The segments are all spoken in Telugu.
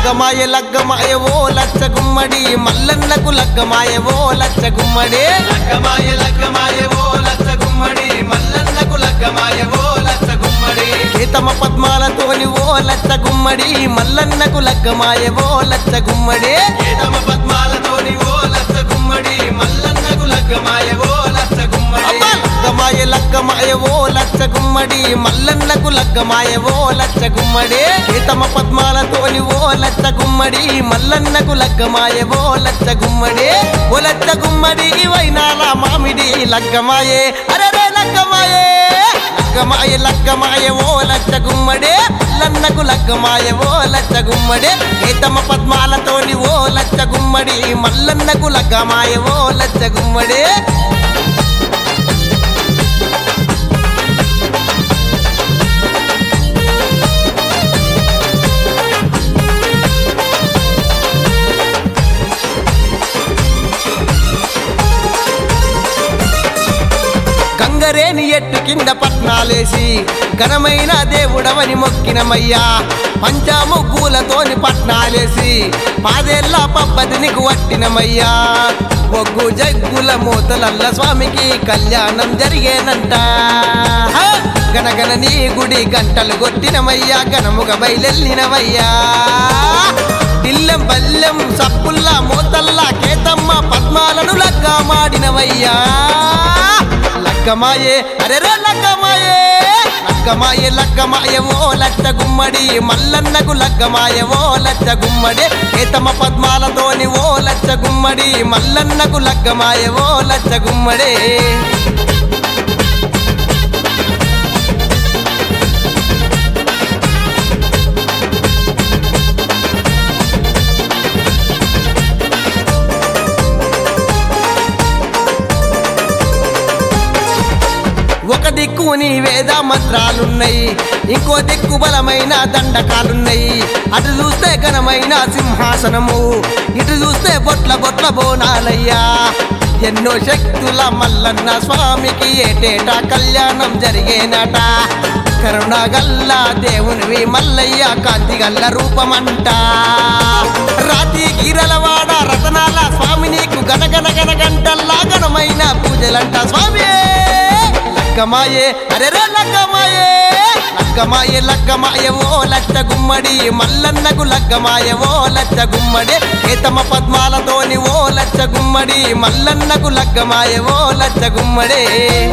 లగ్గమాయ లగ్గమాయ ఓ లచ్చ గుమ్మడి మల్లన్నకు లగ్గమాయ ఓ లచ్చ గుమ్మడి లగ్గమాయ లగ్గమాయ ఓ లచ్చ గుమ్మడి మల్లన్నకు లగ్గమాయ ఓ లచ్చ గుమ్మడి కేతమ పద్మాలతోని ఓ లచ్చ గుమ్మడి మల్లన్నకు లగ్గమాయ ఓ లచ్చ గుమ్మడి కేతమ పద్మాలతోని ఓ లచ్చ గుమ్మడి మల్లన్నకు లగ్గమాయ ఓ లచ్చ గుమ్మడి అబ్బా! లగ్గమాయ లగ్గమాయ ఓ లచ్చ గుమ్మడి మల్లన్నకు లగ్గమాయ ఓ లచ్చ గుమ్మడి కేతమ పద్మాలతోని ఓ లచ్చ గుమ్మడి మల్లన్నకు లగ్గమాయ ఓ లచ్చ గుమ్మడి ఓ లచ్చ గుమ్మడి వైనాల మామిడి లగ్గమాయే అరే లగ్గమాయే లగ్గమాయ లగ్గమాయ ఓ లచ్చ గుమ్మడి మల్లన్నకు లగ్గమాయ ఓ లచ్చ గుమ్మడి కేతమ పద్మాలతోని ఓ లచ్చ గుమ్మడి మల్లన్నకు లగ్గమాయ ఓ లచ్చ గుమ్మడి గంగరేని ఎట్టు కింద పట్నాలేసి ఘనమైన దేవుడవని మొక్కినమయ్యా పంచాముగ్గులతోని పట్నాలేసి పాదేళ్ళ పబ్బతినికి వట్టినమయ్యా ఒగ్గు జగ్గుల మూతలల్ల స్వామికి కళ్యాణం జరిగేనంట హ! గనగన నీ గుడి గంటలు కొట్టినమయ్యా గనముగ బయలెల్లినవయ్యా ఇల్లెం బల్లెం సప్పుల్లా మూతల్లా కేతమ్మ పద్మాలను లగ్గా మాడినవయ్యా లగ్గమాయే అరే రే లగ్గమాయే లగ్గమాయే లగ్గమాయే ఓ లచ్చ గుమ్మడి మల్లన్నకు లగ్గమాయే ఓ లచ్చ గుమ్మడి కేతమ పద్మాలతోని ఓ లచ్చ గుమ్మడి మల్లన్నకు లగ్గమాయే ఓ లచ్చ గుమ్మడి ఒక దిక్కు నీ వేద మంత్రాలున్నాయి ఇంకో దిక్కు బలమైన దండకాలున్నాయి అటు చూస్తే ఘనమైన సింహాసనము ఇటు చూస్తే బొట్ల బొట్ల బోనాలయ్యా ఎన్నో శక్తుల మల్లన్న స్వామికి ఏటేటా కళ్యాణం జరిగేనట కరుణగల్ల దేవునివి మల్లయ్య కాంతి గల్ల రూపమంట రాతి గిరలవాడ రతనాల స్వామి నీకు గనగన గన గంటల్లా ఘనమైన పూజలంట స్వామి లగ్గమాయే అరే రే లగ్గమాయే లగ్గమాయే లగ్గమాయే ఓ లచ్చ గుమ్మడి మల్లన్నకు లగ్గమాయే ఓ లచ్చ గుమ్మడి కేతమ పద్మాలతోని ఓ లచ్చ గుమ్మడి మల్లన్నకు లగ్గమాయే ఓ లచ్చ గుమ్మడి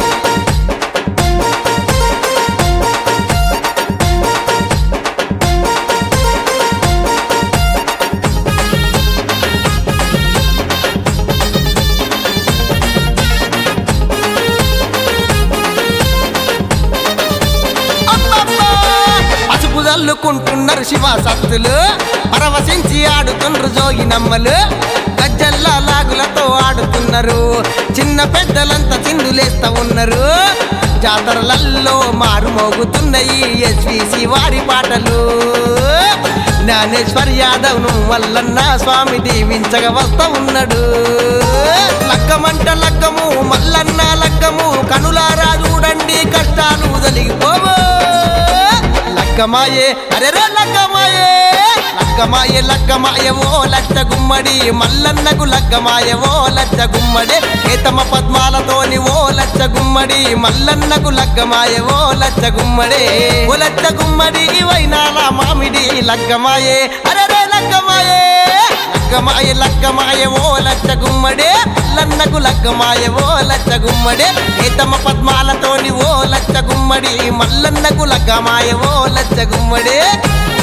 అబ్బబ్బా! పసుపు చల్లుకుంటున్నారు శివ సత్తులు పరవశించి ఆడుతుండ్రు జోగి నమ్మలు గజ్జల్లా లాగులతో ఆడుతున్నారు చిన్న పెద్దలంతా చిందులేస్తా ఉన్నారు జాతరలల్లో మారు మోగుతున్నాయి ఎస్విసి వారి పాటలు జ్ఞానేశ్వర్ యాదవ్ ను మల్లన్న స్వామి దీవించగా వస్తా ఉన్నాడు లగ్గమంట లగ్గము మల్లన్న లగ్గము కనులారా చూడండి కష్టాలు తొలగిపోవు లగ్గమాయే అరే రే లగ్గమాయే లగ్గమాయే లగ్గమాయే ఓ లచ్చ గుమ్మడి మల్లన్నకు లగ్గమాయే ఓ లచ్చ గుమ్మడి కేతమ పద్మాలతోని ఓ లచ్చ గుమ్మడి మల్లన్నకు లగ్గమాయే ఓ లచ్చ గుమ్మడి ఓ లచ్చ గుమ్మడి వైనాల మామిడి లగ్గమాయే అరే రే లగ్గమాయే లగ్గమాయ లగ్గమాయ ఓ లచ్చ గుమ్మడే మల్లన్నకు లగ్గమాయ ఓ లచ్చ గుమ్మడే కేతమ పద్మాలతోని ఓ లచ్చ గుమ్మడి మల్లన్నకు లగ్గమాయ ఓ లచ్చ గుమ్మడే